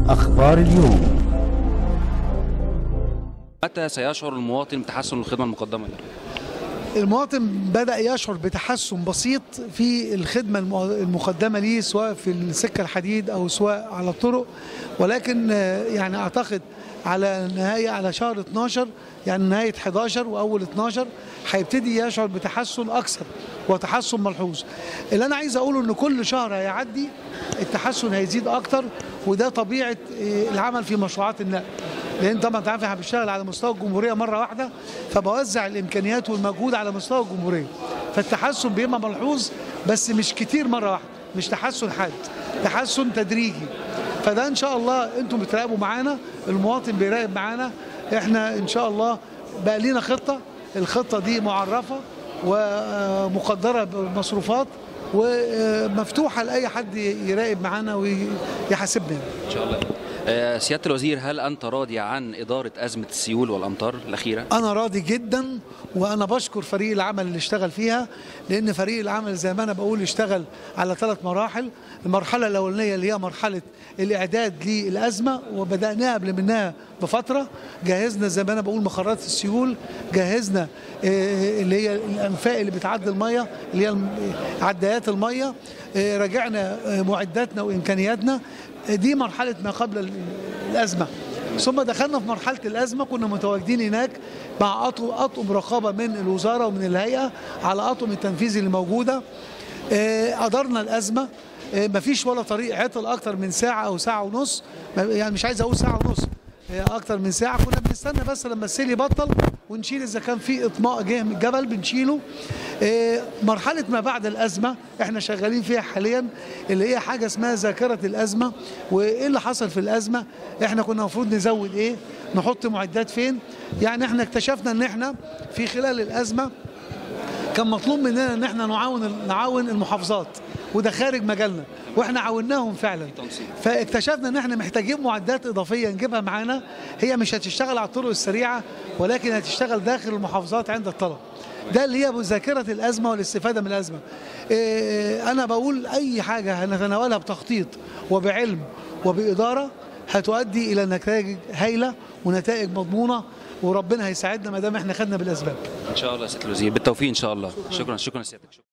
أخبار اليوم متى سيشعر المواطن بتحسن الخدمة المقدمة له؟ المواطن بدأ يشعر بتحسن بسيط في الخدمة المو- المقدمة ليه سواء في السكة الحديد أو سواء على الطرق ولكن آه، يعني أعتقد على نهاية على شهر 12 يعني نهاية 11 وأول 12 هيبتدي يشعر بتحسن أكثر وتحسن ملحوظ اللي أنا عايز أقوله إن كل شهر هيعدي التحسن هيزيد أكتر وده طبيعة آه، العمل في مشروعات النقل لان طبعا انت عارف احنا بنشتغل على مستوى الجمهوريه مره واحده فبوزع الامكانيات والمجهود على مستوى الجمهوريه فالتحسن بيبقى ملحوظ بس مش كتير مره واحده مش تحسن حاد تحسن تدريجي فده ان شاء الله انتم بتراقبوا معانا المواطن بيراقب معانا احنا ان شاء الله بقى لينا خطه الخطه دي معرفه ومقدره بمصروفات ومفتوحه لاي حد يراقب معانا ويحاسبنا إن شاء الله آه، سيادة الوزير هل أنت راضي عن إدارة أزمة السيول والأمطار الأخيرة؟ انا راضي جدا وانا بشكر فريق العمل اللي اشتغل فيها لان فريق العمل زي ما انا بقول اشتغل على ثلاث مراحل المرحله الاولانيه اللي هي مرحله الاعداد للازمه وبداناها قبل منها بفتره جهزنا زي ما انا بقول مخرات السيول جهزنا آه، اللي هي الانفاق اللي بتعدي الميه اللي هي الم- عدايات الميه آه، راجعنا آه، معداتنا وامكانياتنا آه، دي مرحله ما قبل ال- الازمه ثم دخلنا في مرحلة الأزمة كنا متواجدين هناك مع أطقم أطقم رقابة من الوزارة ومن الهيئة على أطقم التنفيذ اللي موجودة آه، أدرنا الأزمة آه، مفيش ولا طريق عطل أكتر من ساعة أو ساعة ونص ما- يعني مش عايز أقول ساعة ونص آه، أكتر من ساعة كنا بنستنى بس لما السيل يبطل ونشيل إذا كان في إطماء جه من الجبل بنشيله آه، مرحلة ما بعد الأزمة احنا شغالين فيها حاليا اللي هي حاجة اسمها ذاكرة الأزمة وإيه اللي حصل في الأزمة احنا كنا المفروض نزود إيه نحط معدات فين يعني احنا اكتشفنا ان احنا في خلال الأزمة كان مطلوب مننا ان احنا نعاون نعاون المحافظات وده خارج مجالنا واحنا عاوناهم فعلا تنسيق. فاكتشفنا ان احنا محتاجين معدات اضافيه نجيبها معانا هي مش هتشتغل على الطرق السريعه ولكن هتشتغل داخل المحافظات عند الطلب ده اللي هي ذاكره الازمه والاستفاده من الازمه إيه، انا بقول اي حاجه هنتناولها بتخطيط وبعلم وباداره هتؤدي الى نتائج هايله ونتائج مضمونه وربنا هيساعدنا ما دام احنا خدنا بالاسباب إن شاء الله يا سيادة الوزير بالتوفيق إن شاء الله شكرا شكرا سيادتك شكرا